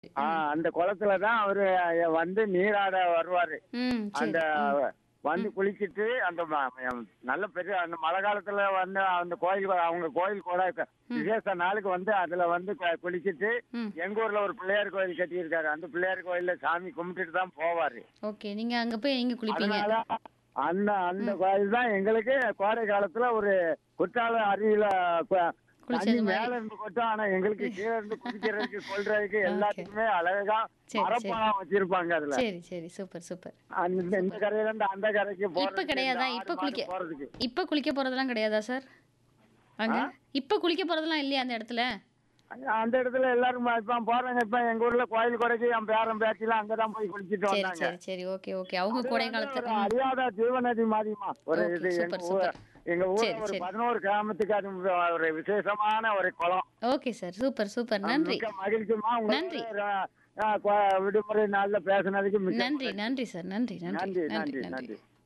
ஆ, அந்த குளத்துல தான் அவரு வந்து நீராட வருவாரு ம் சரி அந்த வந்து குளிச்சிட்டு அந்த ம- நல்ல பெரிய அந்த மழை காலத்துல வந்து அந்த கோயில் அவங்க கோயில் கூட க- விசேஷ நாளுக்கு வந்து அதுல வந்து கு- குளிச்சிட்டு ம் எங்க ஊர்ல ஒரு பிள்ளையார் கோயில் கட்டியிருக்காரு அந்த பிள்ளையார் கோயில்ல சாமி கும்பிட்டுட்டு தான் போவாரு ஓகே நீங்க அங்க போய் நீங்க குளிப்பீங்க அதனால அந்த அந்த கோயில் தான் எங்களுக்கு கோடை காலத்துல ஒரு குற்றால அருவியில கு- குளிச்சது தண்ணி மாதிரி. மேல இருந்து கொட்டும் ஆனா எங்களுக்கு கீழ இருந்து குடிக்கிறதுக்கு கொள்றதுக்கு எல்லாத்துக்குமே அழகா சரி, மரப்பாலம் வச்சிருப்பாங்க அதுல சரி சரி சூப்பர் சூப்பர் அந்த இந்த கரையில இருந்து அந்த கரைக்கு இப்ப போறதுக்கு கிடையாதா இந்த இப்ப ஆடு குளிக்க மாடு போறதுக்கு இப்ப குளிக்க போறதெல்லாம் கிடையாதா சார் அங்க இப்ப குளிக்க போறதெல்லாம் இல்லையா அந்த இடத்துல அங்க- அந்த இடத்துல எல்லாரும் இப்ப போறாங்க இப்ப எங்க ஊர்ல கோயில் கொடைக்கு என் பேரன் பேச்சிலாம் அங்கதான் போய் குளிச்சிட்டு சரி வந்தாங்க சரி சரி ஓகே ஓகே அவங்க கோடை ஒரு காலத்துல அறியாத ஜீவநதி மாதிரிமா ஒரு Okay, இது எங்க super, ஊர் super. எங்க ஊர்ல சரி, ஒரு சரி. பதினோரு கிராமத்துக்கு அது ஒரு விசேஷமான ஒரு குளம் ஓகே சார் சூப்பர் சூப்பர் நன்றி மிக்க மகிழ்ச்சிமா நன்றி. உங்களுக்கு விடுமுறை நாள்ல பேசுனதுக்கு மிக்க நன்றி நன்றி சார் நன்றி நன்றி நன்றி நன்றி நன்றி நன்றி நன்றி